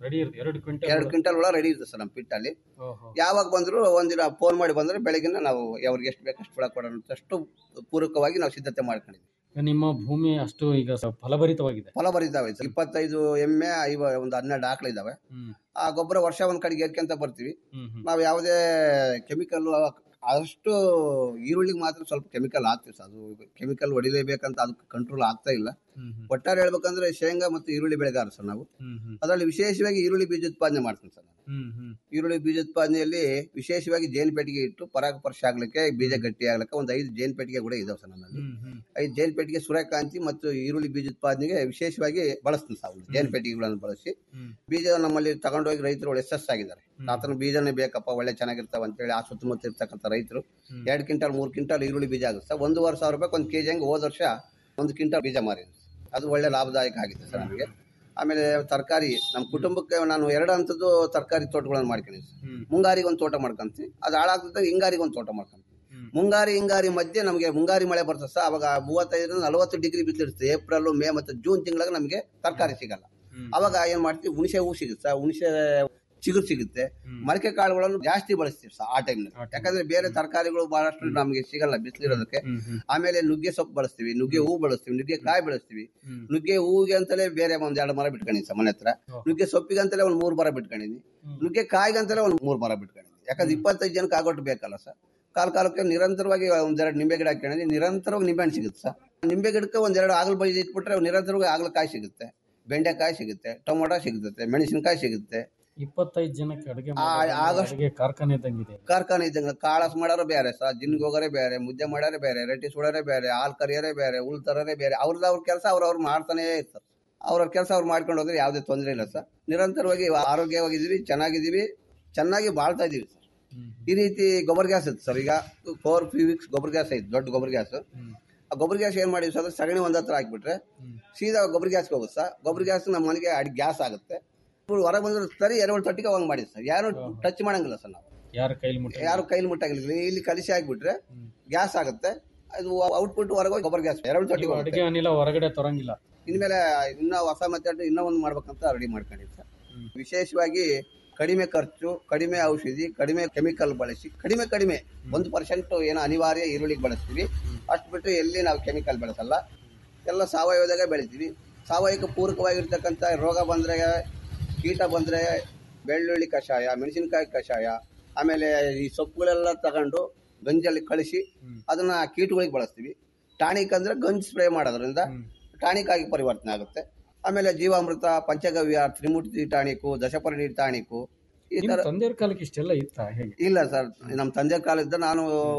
Speaker 5: ರೆಡಿ ಇರುತ್ತೆ ಎರಡು ಕ್ವಿಂಟಲ್
Speaker 6: ಎರಡು ಕ್ವಿಂಟಲ್ ಒಳ ರೆಡಿ ಇರುತ್ತೆ ಸರ್ ನಮ್ಮ ಪಿಟ್ಟಲ್ಲಿ
Speaker 5: ಓಹೋ.
Speaker 6: ಯಾವಾಗ ಬಂದ್ರು ಒಂದಿನ ಫೋನ್ ಮಾಡಿ ಬಂದ್ರೆ ಬೆಳಗಿನ ನಾವು ಅವ್ರಿಗೆ ಎಷ್ಟು ಬೇಕು ಅಷ್ಟು ಒಳ ಕೊಡೋಣ ಅಷ್ಟು ಪೂರಕವಾಗಿ ನಾವು ಸಿದ್ಧತೆ ಮಾಡ್ಕೊಂಡಿದ್ವಿ
Speaker 5: ನಿಮ್ಮ ಭೂಮಿ ಅಷ್ಟು ಈಗ ಸ- ಫಲಭರಿತವಾಗಿದೆ
Speaker 6: ಫಲಭರಿತಾವೆ ಸರ್ ಇಪ್ಪತ್ತೈದು ಎಮ್ಮೆ ಐವ ಒಂದು ಹನ್ನೆರಡು ಆಕಳು ಇದಾವೆ
Speaker 5: ಹ್ಮ್
Speaker 6: ಆ ಗೊಬ್ಬರ ವರ್ಷ ಒಂದ್ ಕಡೆಗೆ ಏರ್ಕೊಂತ ಬರ್ತೀವಿ
Speaker 5: ಹ್ಮ್ ಹ್ಮ್
Speaker 6: ನಾವು ಯಾವುದೇ ಕೆಮಿಕಲ್ ಅಷ್ಟು ಈರುಳ್ಳಿಗೆ ಮಾತ್ರ ಸ್ವಲ್ಪ ಕೆಮಿಕಲ್ ಹಾಕ್ತೀವಿ ಸರ್ ಅದು ಕೆಮಿಕಲ್ ಹೊಡಿಲೇಬೇಕಂತ ಅದಕ್ಕೆ ಕಂಟ್ರೋಲ್ ಆಗ್ತಾ ಇಲ್ಲ
Speaker 5: ಹ್ಮ್ ಹ್ಮ್
Speaker 6: ಒಟ್ಟಾರೆ ಹೇಳ್ಬೇಕಂದ್ರೆ ಶೇಂಗಾ ಮತ್ತು ಈರುಳ್ಳಿ ಬೆಳೆಗಾರ ಸರ್ ನಾವು
Speaker 5: ಹ್ಮ್ ಹ್ಮ್
Speaker 6: ಅದರಲ್ಲಿ ವಿಶೇಷವಾಗಿ ಈರುಳ್ಳಿ ಬೀಜ ಉತ್ಪಾದನೆ ಮಾಡ್ತೀನಿ ಸರ್ ನಾನು
Speaker 5: ಹ್ಮ್ ಹ್ಮ್
Speaker 6: ಈರುಳ್ಳಿ ಬೀಜ ಉತ್ಪಾದನೆಯಲ್ಲಿ ವಿಶೇಷವಾಗಿ ಜೇನು ಪೆಟ್ಟಿಗೆ ಇಟ್ಟು ಪರಾಗಸ್ಪರ್ಶ ಆಗ್ಲಿಕ್ಕೆ ಬೀಜ ಗಟ್ಟಿ ಆಗ್ಲಿಕ್ಕೆ ಒಂದು ಐದು ಜೇನು ಪೆಟ್ಟಿಗೆ ಕೂಡ ಇದಾವೆ ಸರ್ ನನ್ನಲ್ಲಿ
Speaker 5: ಹ್ಮ್ ಹ್ಮ್
Speaker 6: ಐದು ಜೇನು ಪೆಟ್ಟಿಗೆ ಸೂರ್ಯಕಾಂತಿ ಮತ್ತು ಈರುಳ್ಳಿ ಬೀಜ ಉತ್ಪಾದನೆಗೆ ವಿಶೇಷವಾಗಿ ಬಳಸ್ತೀನಿ ಸರ್ ಅವ್ನು. ಜೇನು ಪೆಟ್ಟಿಗೆಗಳನ್ನು ಬಳಸಿ
Speaker 5: ಹ್ಮ್
Speaker 6: ಬೀಜ ನಮ್ಮಲ್ಲಿ ತಗೊಂಡೋಗಿ ರೈತರು ಒಳ್ಳೆ ಆಗಿದ್ದಾರೆ ಆತನ ಬೀಜನೇ ಬೇಕಪ್ಪ ಒಳ್ಳೆ ಚೆನ್ನಾಗಿರ್ತಾವ ಅಂತೇಳಿ ಆ ಸುತ್ತಮುತ್ತ ಇರ್ತಕ್ಕಂಥ ರೈತರು
Speaker 5: ಹ್ಮ್.
Speaker 6: ಎರಡು ಕ್ವಿಂಟಲ್ ಮೂರು ಕ್ವಿಂಟಲ್ ಈರುಳ್ಳಿ ಬೀಜ ಆಗುತ್ತೆ ಸರ್ ಒಂದೂವರೆ ಸಾವಿರ ರೂಪಾಯಿ ಒಂದು ಕೆಜಿ ಹಂಗೆ ಹೋದ ವರ್ಷ ಒಂದು ಕ್ವಿಂಟಲ್ ಬೀಜ ಮಾರಿದ್ವಿ ಅದು ಒಳ್ಳೆ ಲಾಭದಾಯಕ ಆಗಿದೆ ಸರ್ ನಮಗೆ ಆಮೇಲೆ ತರಕಾರಿ ನಮ್ಮ ಕುಟುಂಬಕ್ಕೆ ನಾನು ಎರಡು ಹಂತದ್ದು ತರಕಾರಿ ತೋಟಗಳನ್ನು ಮಾಡ್ಕೊಂಡಿದ್ದೀನಿ ಸರ್
Speaker 5: ಹ್ಮ್
Speaker 6: ಮುಂಗಾರಿಗೆ ಒಂದು ತೋಟ ಮಾಡ್ಕೊಂತೀವಿ ಅದು ಹಾಳಾಗ್ತದೆ ಹಿಂಗಾರಿಗೆ ಒಂದು ತೋಟ ಮಾಡ್ಕೊಂತೀವಿ
Speaker 5: ಹ್ಮ್.
Speaker 6: ಮುಂಗಾರಿ ಹಿಂಗಾರಿ ಮಧ್ಯೆ ನಮಗೆ ಮುಂಗಾರಿ ಮಳೆ ಬರ್ತದೆ ಸರ್ ಅವಾಗ ಮೂವತ್ತೈದರಿಂದ ನಲವತ್ತು ಡಿಗ್ರಿ ಬಿಸಿಲಿರುತ್ತೆ ಏಪ್ರಿಲ್ ಮೇ ಮತ್ತು ಜೂನ್ ತಿಂಗಳಾಗ ನಮಗೆ ತರಕಾರಿ ಸಿಗಲ್ಲ
Speaker 5: ಹ್ಮ್.
Speaker 6: ಅವಾಗ ಏನ್ ಮಾಡ್ತೀವಿ ಹುಣಸೆ ಹೂ ಸಿಗುತ್ತೆ ಸರ್ ಹುಣಸೆ ಚಿಗುರು ಸಿಗುತ್ತೆ
Speaker 5: ಹ್ಮ್.
Speaker 6: ಮೊಳಕೆ ಕಾಳುಗಳನ್ನು ಜಾಸ್ತಿ ಬಳಸ್ತೀವಿ ಸರ್ ಆ ಟೈಮ್ನಲ್ಲಿ
Speaker 5: ಆ time.
Speaker 6: ಯಾಕಂದ್ರೆ ಬೇರೆ ತರಕಾರಿಗಳು ಬಹಳಷ್ಟು ನಮಗೆ ಸಿಗಲ್ಲ ಬಿಸಿಲಿರೋದಕ್ಕೆ
Speaker 5: ಹ್ಮ್ ಹ್ಮ್
Speaker 6: ಆಮೇಲೆ ನುಗ್ಗೆ ಸೊಪ್ಪು ಬಳಸ್ತೀವಿ ನುಗ್ಗೆ ಹೂ ಬಳಸ್ತೀವಿ ನುಗ್ಗೆ ಕಾಯಿ ಬೆಳೆಸ್ತೀವಿ
Speaker 5: ಹ್ಮ್.
Speaker 6: ನುಗ್ಗೆ ಹೂವಿಗೆ ಅಂತಲೇ ಬೇರೆ ಒಂದ್ ಎರಡು ಮರ ಬಿಟ್ಕೊಂಡಿನಿ ಸರ್ ಮನೆ ಹತ್ರ
Speaker 5: ಓಹೋ.
Speaker 6: ನುಗ್ಗೆ ಸೊಪ್ಪಿಗೆ ಅಂತಲೇ ಒಂದ್ ಮೂರು ಮರ ಬಿಟ್ಕೊಂಡಿನಿ
Speaker 5: ಹ್ಮ್.
Speaker 6: ನುಗ್ಗೆ ಕಾಯಿಗೆ ಅಂತಲೇ ಒಂದ್ ಮೂರು ಮರ ಬಿಟ್ಕೊಂಡಿನಿ ಯಾಕಂದ್ರೆ ಇಪ್ಪತ್ತೈದು ಜನಕ್ಕೆ ಆಗೋಟ್ಟು ಬೇಕಲ್ಲ ಸರ್ ಕಾಲ ಕಾಲಕ್ಕೆ ನಿರಂತರವಾಗಿ ಒಂದೆರಡು ನಿಂಬೆ ಗಿಡ ಹಾಕೊಂಡಿದ್ದೀನಿ ನಿರಂತರವಾಗಿ ನಿಂಬೆ ಹಣ್ಣು ಸಿಗುತ್ತೆ ಸರ್ ನಿಂಬೆ ಗಿಡಕ್ಕೆ ಒಂದೆರಡು ಆಗಲ್ ಬೀಜ ಇಟ್ಬಿಟ್ರೆ ನಿರಂತರವಾಗಿ ಆಗಲಕಾಯಿ ಸಿಗುತ್ತೆ ಬೆಂಡೆಕಾಯಿ ಸಿಗುತ್ತೆ ಟೊಮೊಟೊ ಸಿಗುತ್ತೆ ಮೆಣಸಿನಕಾಯಿ ಸಿಗುತ್ತೆ
Speaker 5: ಇಪ್ಪತ್ತೈದು ಜನಕ್ಕೆ ಅಡುಗೆ
Speaker 6: ಆ, ಆಗಸ್ಟ್-
Speaker 5: ಅಡುಗೆ ಕಾರ್ಖಾನೆ ಇದ್ದಂಗಿದೆ
Speaker 6: ಕಾರ್ಖಾನೆ ಇದ್ದಂಗೆ ಕಾಳಸ್ ಮಾಡೋರು ಬೇರೆ ಸರ್ ಜಿನ್ಗೆ ಹೋಗೋರೇ ಬೇರೆ ಮುದ್ದೆ ಮಾಡೋರೇ ಬೇರೆ ರೊಟ್ಟಿ ಸುಡೋರೇ ಬೇರೆ ಹಾಲು ಕರಿಯೋರೇ ಬೇರೆ ಹುಲ್ ತರೋರೇ ಬೇರೆ ಅವ್ರದ್ದು ಅವ್ರ ಕೆಲಸ ಅವ್ರವ್ರು ಮಾಡ್ತಾನೇ ಇರ್ತಾರೆ ಅವ್ರವ್ರ ಕೆಲಸ ಅವ್ರು ಮಾಡ್ಕೊಂಡು ಹೋದ್ರೆ ಯಾವುದೇ ತೊಂದರೆ ಇಲ್ಲ ಸರ್ ನಿರಂತರವಾಗಿ ಆರೋಗ್ಯವಾಗಿದ್ದೀವಿ ಚೆನ್ನಾಗಿದ್ದೀವಿ ಚೆನ್ನಾಗಿ ಬಾಳ್ತಾ ಇದೀವಿ ಸರ್
Speaker 5: ಹ್ಮ್
Speaker 6: ಈ ರೀತಿ ಗೊಬ್ಬರ ಗ್ಯಾಸ್ ಇತ್ತು ಸರ್ ಈಗ ಫೋರ್ ವೀಕ್ಸ್ ಗೊಬ್ಬರ ಗ್ಯಾಸ್ ಐತೆ ದೊಡ್ಡ ಗೊಬ್ಬರ ಗ್ಯಾಸ್
Speaker 5: ಹ್ಮ್
Speaker 6: ಆ ಗೊಬ್ಬರ ಗ್ಯಾಸ್ ಏನು ಮಾಡಿವಿ ಸರ್ ಸಗಣಿ ಒಂದ್ ಹತ್ರ ಹಾಕ್ಬಿಟ್ರೆ
Speaker 5: ಹ್ಮ್
Speaker 6: ಸೀದಾ ಗೊಬ್ಬರ ಗ್ಯಾಸ್ಗೆ ಹೋಗುತ್ತೆ ಸರ್ ಗೊಬ್ಬರ ಗ್ಯಾಸ್ ನಮ್ಮ ಮನೆಗೆ ಅಡಿ ಗ್ಯಾಸ್ ಆಗುತ್ತೆ ಹೊರಗೆ ಬಂದ್ರೆ ಸರಿ ಎರಡು ತೊಟ್ಟಿಗೆ ಹೋಗಿ ಮಾಡಿದ್ವಿ ಸರ್ ಯಾರು ಟಚ್ ಮಾಡಂಗಿಲ್ಲ ಸರ್ ನಾವು
Speaker 5: ಯಾರ ಕೈಲಿ ಮುಟ್ಟ
Speaker 6: ಯಾರು ಕೈಲಿ ಮುಟ್ಟಾಗಿಲ್ಲ ಇಲ್ಲಿ ಕಲಿಸಿ ಹಾಕ್ಬಿಟ್ರೆ
Speaker 5: ಹ್ಮ್.
Speaker 6: ಗ್ಯಾಸ್ ಆಗುತ್ತೆ ಅದು ಔಟ್ಪುಟ್ ಹೊರಗೆ ಹೋಗಿ ಗೊಬ್ಬರ ಗ್ಯಾಸ್ ಎರಡು ತೊಟ್ಟಿಗೆ
Speaker 5: ನೀವು
Speaker 6: ಹೋಗುತ್ತೆ
Speaker 5: ಅಡುಗೆ ಅನಿಲ ಹೊರಗಡೆ ತೊರಂಗಿಲ್ಲ
Speaker 6: ಇನ್ಮೇಲೆ ಇನ್ನೂ ಹೊಸ ಮೆಥಡ್ ಇನ್ನೂ ಒಂದು ಮಾಡ್ಬೇಕಂತ ರೆಡಿ ಮಾಡ್ಕೊಂಡಿವಿ ಸರ್
Speaker 5: ಹ್ಮ್.
Speaker 6: ವಿಶೇಷವಾಗಿ ಕಡಿಮೆ ಖರ್ಚು ಕಡಿಮೆ ಔಷಧಿ ಕಡಿಮೆ ಕೆಮಿಕಲ್ ಬಳಸಿ ಕಡಿಮೆ ಕಡಿಮೆ ಒಂದು ಪರ್ಸೆಂಟ್ ಏನೋ ಅನಿವಾರ್ಯ ಈರುಳ್ಳಿಗೆ ಬಳಸ್ತೀವಿ ಅಷ್ಟು ಬಿಟ್ಟು ಎಲ್ಲಿ ನಾವು ಕೆಮಿಕಲ್ ಬಳಸಲ್ಲ ಎಲ್ಲ ಸಾವಯವದಾಗ ಬೆಳಿತೀವಿ ಸಾವಯವಕ್ಕೆ ಪೂರಕವಾಗಿರ್ತಕ್ಕಂಥ ರೋಗ ಬಂದರೆ ಕೀಟ ಬಂದರೆ ಬೆಳ್ಳುಳ್ಳಿ ಕಷಾಯ ಮೆಣಸಿನಕಾಯಿ ಕಷಾಯ ಆಮೇಲೆ ಈ ಸೊಪ್ಪುಗಳೆಲ್ಲ ತಗೊಂಡು ಗಂಜಲ್ಲಿ ಕಳಿಸಿ
Speaker 5: ಹ್ಮ್.
Speaker 6: ಅದನ್ನ ಕೀಟಗಳಿಗೆ ಬಳಸ್ತೀವಿ ಟಾನಿಕ್ ಅಂದ್ರೆ ಗಂಜ್ ಸ್ಪ್ರೇ ಮಾಡೋದ್ರಿಂದ
Speaker 5: ಹ್ಮ್.
Speaker 6: ಟಾನಿಕ್ ಆಗಿ ಪರಿವರ್ತನೆ ಆಗುತ್ತೆ ಆಮೇಲೆ ಜೀವಾಮೃತ ಪಂಚಗವ್ಯ ತ್ರಿಮೂರ್ತಿ ಟಾನಿಕು ದಶಪರ್ಣಿ ಟಾನಿಕು ಈ
Speaker 5: ನಿಮ್ಮ
Speaker 6: ತರ
Speaker 5: ತಂದೆಯವ್ರ ಕಾಲಕ್ಕೆ ಇಷ್ಟೆಲ್ಲ ಇತ್ತ ಹೇಗೆ
Speaker 6: ಇಲ್ಲ ಸರ್ ನಮ್ಮ ತಂದೆ ಕಾಲದಿಂದ ನಾನು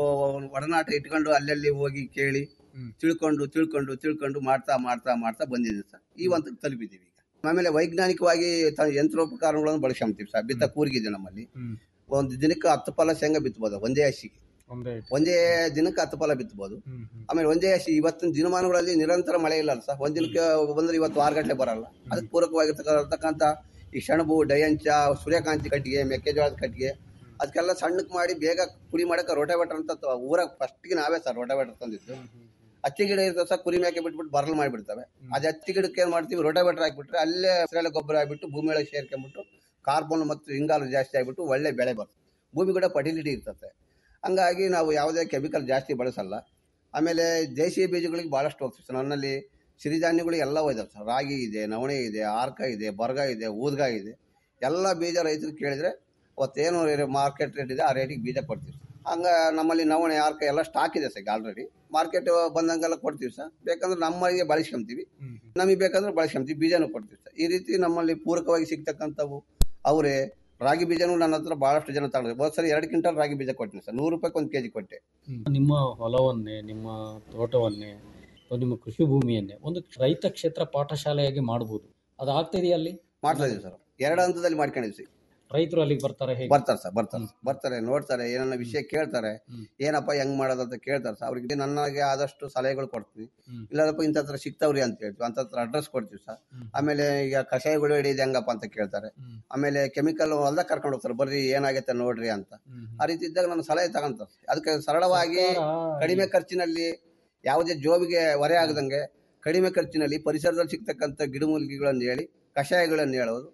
Speaker 6: ಒಡನಾಟ ಇಟ್ಕೊಂಡು ಅಲ್ಲಲ್ಲಿ ಹೋಗಿ ಕೇಳಿ
Speaker 5: ಹ್ಮ್.
Speaker 6: ತಿಳ್ಕೊಂಡು ತಿಳ್ಕೊಂಡು ತಿಳ್ಕೊಂಡು ಮಾಡ್ತಾ ಮಾಡ್ತಾ ಮಾಡ್ತಾ ಬಂದಿದ್ದೀವಿ ಸರ್ ಈ ಹಂತಕ್ಕೆ ತಲುಪಿದ್ದೀವಿ ಈಗ ಆಮೇಲೆ ವೈಜ್ಞಾನಿಕವಾಗಿ ತ- ಯಂತ್ರೋಪಕರಣಗಳನ್ನು ಬಳಸ್ಕೊಂತೀವಿ ಸರ್ ಬಿತ್ತ ಕೂರ್ಗಿದೆ ನಮ್ಮಲ್ಲಿ
Speaker 5: ಹ್ಮ್
Speaker 6: ಒಂದು ದಿನಕ್ಕೆ ಹತ್ತು ಫಲ ಶೇಂಗಾ ಬಿತ್ತಬೋದು ಒಂದೇ ಹಸಿಗೆ
Speaker 5: ಒಂದೇ
Speaker 6: ಒಂದೇ ದಿನಕ್ಕೆ ಹತ್ತು ಫಲ ಬಿತ್ತಬೋದು
Speaker 5: ಹ್ಮ್ ಹ್ಮ್
Speaker 6: ಆಮೇಲೆ ಒಂದೇ ಹಸಿ ಇವತ್ತಿನ ದಿನಮಾನಗಳಲ್ಲಿ ನಿರಂತರ ಮಳೆ ಇಲ್ಲ ಸರ್ ಒಂದ್ ದಿನಕ್ಕೆ ಬಂದ್ರೆ ಇವತ್ತು ಆರು ಗಂಟೆ ಬರಲ್ಲ ಅದಕ್ಕೆ ಪೂರಕವಾಗಿರ್ತಕ್ಕಂಥ ಈ ಸೆಣಬು ಡಯಂಚ ಸೂರ್ಯಕಾಂತಿ ಕಟ್ಟಿಗೆ ಮೆಕ್ಕೆಜೋಳದ ಕಟ್ಟಿಗೆ ಅದಕ್ಕೆಲ್ಲ ಸಣ್ಣಕ್ಕೆ ಮಾಡಿ ಬೇಗ ಪುಡಿ ಮಾಡಕ್ಕೆ ರೋಟಾವೇಟರ್ ಅಂತ ತ- ಊರಾಗ ಫಸ್ಟ್ಗೆ ನಾವೇ ಸರ್ ರೋಟಾವೇಟರ್ ತಂದಿದ್ದು ಹತ್ತಿ ಗಿಡ ಇರ್ತದೆ ಸರ್ ಕುರಿ ಮೇಕೆ ಬಿಟ್ಬಿಟ್ಟು ಬರಲ್ ಮಾಡಿಬಿಡ್ತವೆ ಅದು ಹತ್ತಿ ಗಿಡಕ್ಕೆ ಏನು ಮಾಡ್ತೀವಿ ರೋಟಾವೇಟರ್ ಹಾಕ್ಬಿಟ್ರೆ ಅಲ್ಲೇ ಹಸಿರೆಲೆ ಗೊಬ್ಬರ ಆಗಿಬಿಟ್ಟು ಭೂಮಿ ಒಳಗೆ ಸೇರ್ಕೊಂಡ್ಬಿಟ್ಟು ಕಾರ್ಬನ್ ಮತ್ತು ಇಂಗಾಲ ಜಾಸ್ತಿ ಆಗಿಬಿಟ್ಟು ಒಳ್ಳೆ ಬೆಳೆ ಬರ್ತದೆ ಭೂಮಿ ಕೂಡ ಫರ್ಟಿಲಿಟಿ ಇರ್ತದೆ ಹಂಗಾಗಿ ನಾವು ಯಾವುದೇ ಕೆಮಿಕಲ್ ಜಾಸ್ತಿ ಬಳಸಲ್ಲ ಆಮೇಲೆ ದೇಶೀಯ ಬೀಜಗಳಿಗೆ ಭಾಳಷ್ಟು ಹೋಗ್ತೀವಿ ಸರ್ ನನ್ನಲ್ಲಿ ಸಿರಿಧಾನ್ಯಗಳು ಎಲ್ಲ ಒಯ್ದಾವೆ ಸರ್ ರಾಗಿ ಇದೆ ನವಣೆ ಇದೆ ಆರ್ಕ ಇದೆ ಬರ್ಗ ಇದೆ ಊದ್ಗ ಇದೆ ಎಲ್ಲ ಬೀಜ ರೈತರು ಕೇಳಿದ್ರೆ ಅವತ್ತೇನು ಮಾರ್ಕೆಟ್ ರೇಟ್ ಇದೆ ಆ ರೇಟಿಗೆ ಬೀಜ ಕೊಡ್ತೀವಿ ಹಂಗೆ ನಮ್ಮಲ್ಲಿ ನವಣೆ ಆರ್ಕ ಎಲ್ಲ ಸ್ಟಾಕ್ ಇದೆ ಸರ್ ಆಲ್ರೆಡಿ ಮಾರ್ಕೆಟ್ ಬಂದಂಗೆಲ್ಲ ಕೊಡ್ತೀವಿ ಸರ್ ಬೇಕಂದ್ರೆ ನಮ್ಮಲ್ಲಿಗೆ ಬಳಸ್ಕೊಂತೀವಿ
Speaker 5: ಹ್ಮ್ ಹ್ಮ್.
Speaker 6: ನಮಗೆ ಬೇಕಂದ್ರೆ ಬಳಸ್ಕೊಂತೀವಿ ಬೀಜನೂ ಕೊಡ್ತೀವಿ ಸರ್ ಈ ರೀತಿ ನಮ್ಮಲ್ಲಿ ಪೂರಕವಾಗಿ ಸಿಗ್ತಕ್ಕಂಥವು ಅವರೇ ರಾಗಿ ಬೀಜನೂ ನನ್ನ ಹತ್ರ ಭಾಳಷ್ಟು ಜನ ತಗೊಂಡ್ರು ಹೋದ್ ಸರಿ ಎರಡು ಕ್ವಿಂಟಲ್ ರಾಗಿ ಬೀಜ ಕೊಟ್ಟಿನಿ ಸರ್ ನೂರು ರೂಪಾಯಿಗೆ ಒಂದು ಕೆ ಜಿ ಕೊಟ್ಟೆ
Speaker 5: ಹ್ಮ್. ನಿಮ್ಮ ಹೊಲವನ್ನೇ ನಿಮ್ಮ ತೋಟವನ್ನೇ ಅಥವಾ ನಿಮ್ಮ ಕೃಷಿ ಭೂಮಿಯನ್ನೇ ಒಂದು ರೈತ ಕ್ಷೇತ್ರ ಪಾಠಶಾಲೆಯಾಗಿ ಮಾಡ್ಬೋದು ಅದು ಆಗ್ತಿದೆಯಾ ಅಲ್ಲಿ
Speaker 6: ಮಾಡ್ತಾ ಇದೀವಿ ಸರ್ ಎರಡು ಹಂತದಲ್ಲಿ ಮಾಡ್ಕೊಂಡಿದ್ವಿ ಸರ್
Speaker 5: ರೈತರು ಅಲ್ಲಿಗೆ ಬರ್ತಾರೆ ಹೇಗೆ
Speaker 6: ಬರ್ತಾರೆ ಸರ್ ಬರ್ತಾರೆ ಬರ್ತಾರೆ ನೋಡ್ತಾರೆ ಏನನ್ನ ವಿಷಯ ಕೇಳ್ತಾರೆ
Speaker 5: ಹ್ಮ್.
Speaker 6: ಏನಪ್ಪ ಹೆಂಗ್ ಮಾಡೋದು ಅಂತ ಕೇಳ್ತಾರೆ ಸರ್ ಅವ್ರಿಗೆ ನನಗೆ ಆದಷ್ಟು ಸಲಹೆಗಳು ಕೊಡ್ತೀವಿ
Speaker 5: ಹ್ಮ್.
Speaker 6: ಇಲ್ಲದಪ್ಪ ಇಂಥ ಹತ್ರ ಸಿಗ್ತಾವ್ರಿ ಅಂತ ಹೇಳ್ತೀವಿ ಅಂತ ಹತ್ರ ಅಡ್ರೆಸ್ ಕೊಡ್ತೀವಿ ಸರ್
Speaker 5: ಹ್ಮ್.
Speaker 6: ಆಮೇಲೆ ಈಗ ಕಷಾಯಗಳು ಹಿಡಿಯೋದು ಹೆಂಗಪ್ಪ ಅಂತ ಕೇಳ್ತಾರೆ
Speaker 5: ಹ್ಮ್.
Speaker 6: ಆಮೇಲೆ ಕೆಮಿಕಲ್ ಹೊಲ್ದಾಗ ಕರ್ಕೊಂಡು ಹೋಗ್ತಾರೆ ಬರ್ರಿ ಏನಾಗೈತೆ ನೋಡ್ರಿ ಅಂತ
Speaker 5: ಹ್ಮ್.
Speaker 6: ಆ ರೀತಿ ಇದ್ದಾಗ ನಾನು ಸಲಹೆ ತಗೊಂತಾರೆ ಅದಕ್ಕೆ ಸರಳವಾಗಿ
Speaker 5: ಸರ್ಕಾರ
Speaker 6: ಕಡಿಮೆ ಖರ್ಚಿನಲ್ಲಿ ಯಾವುದೇ ಜೋಬಿಗೆ ಹೊರೆ ಆಗದಂಗೆ ಕಡಿಮೆ ಖರ್ಚಿನಲ್ಲಿ ಪರಿಸರದಲ್ಲಿ ಸಿಗ್ತಕ್ಕಂಥ ಗಿಡಮೂಲಿಕೆಗಳನ್ನು ಹೇಳಿ ಕಷಾಯಗಳನ್ನು ಹೇಳೋದು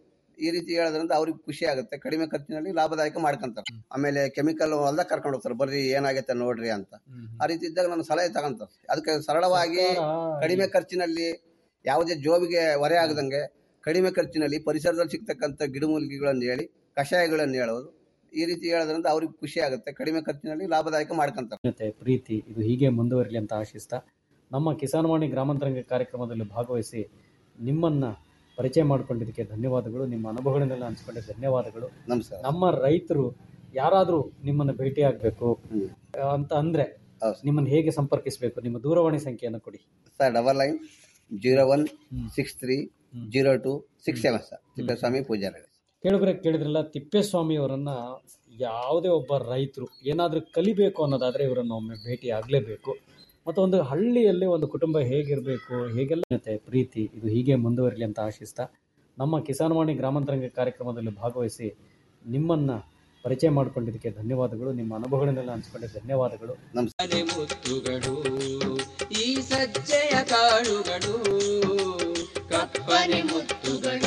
Speaker 6: ಈ ರೀತಿ ಹೇಳೋದ್ರಿಂದ ಅವ್ರಿಗೆ ಖುಷಿ ಆಗುತ್ತೆ ಕಡಿಮೆ ಖರ್ಚಿನಲ್ಲಿ ಲಾಭದಾಯಕ ಮಾಡ್ಕೊಂತಾರೆ ಆಮೇಲೆ ಕೆಮಿಕಲ್ ಹೊಲ್ದಾಗ ಕರ್ಕೊಂಡು ಹೋಗ್ತಾರೆ ಬರ್ರಿ ಏನಾಗೈತೆ ನೋಡ್ರಿ ಅಂತ ಆ ರೀತಿ ಇದ್ದಾಗ ನಾನು ಸಲಹೆ ತಗೊಂತಾರೆ ಅದಕ್ಕೆ ಸರಳವಾಗಿ ಕಡಿಮೆ ಖರ್ಚಿನಲ್ಲಿ ಯಾವುದೇ ಜೋಬಿಗೆ ಹೊರೆ ಆಗದಂಗೆ ಕಡಿಮೆ ಖರ್ಚಿನಲ್ಲಿ ಪರಿಸರದಲ್ಲಿ ಸಿಗ್ತಕ್ಕಂಥ ಗಿಡಮೂಲಿಕೆಗಳನ್ನು ಹೇಳಿ ಕಷಾಯಗಳನ್ನು ಹೇಳೋದು ಈ ರೀತಿ ಹೇಳೋದ್ರಿಂದ ಅವ್ರಿಗೆ ಖುಷಿ ಆಗುತ್ತೆ ಕಡಿಮೆ ಖರ್ಚಿನಲ್ಲಿ ಲಾಭದಾಯಕ ಮಾಡ್ಕೊಂತಾರೆ
Speaker 5: ಮತ್ತೆ ಪ್ರೀತಿ ಇದು ಹೀಗೆ ಮುಂದುವರಲಿ ಅಂತ ಆಶಿಸ್ತಾ ನಮ್ಮ ಕಿಸಾನ್ವಾಣಿ ಗ್ರಾಮಾಂತರಂಗ ಕಾರ್ಯಕ್ರಮದಲ್ಲಿ ಭಾಗವಹಿಸಿ ನಿಮ್ಮನ್ನ ಪರಿಚಯ ಮಾಡ್ಕೊಂಡಿದ್ದಕ್ಕೆ ಧನ್ಯವಾದಗಳು ನಿಮ್ಮ ಅನುಭವಗಳನ್ನೆಲ್ಲ ಹಂಚ್ಕೊಂಡಿದ್ದ ಧನ್ಯವಾದಗಳು
Speaker 6: ನಮಸ್ಕಾರ
Speaker 5: ನಮ್ಮ ರೈತರು ಯಾರಾದರೂ ನಿಮ್ಮನ್ನು ಭೇಟಿ ಆಗಬೇಕು
Speaker 6: ಹ್ಮ್.
Speaker 5: ಅಂತ ಅಂದ್ರೆ
Speaker 6: ಹೌದು.
Speaker 5: ನಿಮ್ಮನ್ನು ಹೇಗೆ ಸಂಪರ್ಕಿಸಬೇಕು ನಿಮ್ಮ ದೂರವಾಣಿ ಸಂಖ್ಯೆಯನ್ನು ಕೊಡಿ
Speaker 6: sir double nine zero one
Speaker 5: hmm.
Speaker 6: Six three zero two six seven sir Thippeswamy Pujari
Speaker 5: ಕೇಳಿದ್ರೆ ಕೇಳಿದ್ರಲ್ಲ ತಿಪ್ಪೇಸ್ವಾಮಿ ಅವರನ್ನ ಯಾವುದೇ ಒಬ್ಬ ರೈತರು ಏನಾದರೂ ಕಲಿಬೇಕು ಅನ್ನೋದಾದ್ರೆ ಇವರನ್ನು ಒಮ್ಮೆ ಭೇಟಿ ಆಗಲೇಬೇಕು ಮತ್ತು ಒಂದು ಹಳ್ಳಿಯಲ್ಲಿ ಒಂದು ಕುಟುಂಬ ಹೇಗಿರಬೇಕು ಹೇಗೆಲ್ಲ ಇರುತ್ತೆ ಪ್ರೀತಿ ಇದು ಹೀಗೆ ಮುಂದುವರಲಿ ಅಂತ ಆಶಿಸ್ತಾ ನಮ್ಮ ಕಿಸಾನ್ವಾಣಿ ಗ್ರಾಮಾಂತರಂಗ ಕಾರ್ಯಕ್ರಮದಲ್ಲಿ ಭಾಗವಹಿಸಿ ನಿಮ್ಮನ್ನ ಪರಿಚಯ ಮಾಡ್ಕೊಂಡಿದ್ದಕ್ಕೆ ಧನ್ಯವಾದಗಳು ನಿಮ್ಮ ಅನುಭವಗಳನ್ನೆಲ್ಲ ಹಂಚ್ಕೊಂಡಿದ್ದ ಧನ್ಯವಾದಗಳು
Speaker 6: ನಮಸ್ಕಾರ
Speaker 3: ಮುತ್ತುಗಳು ಈ ಸಜ್ಜೆಯ ಕಾಳುಗಳು ಕಪ್ಪನೆ ಮುತ್ತುಗಳು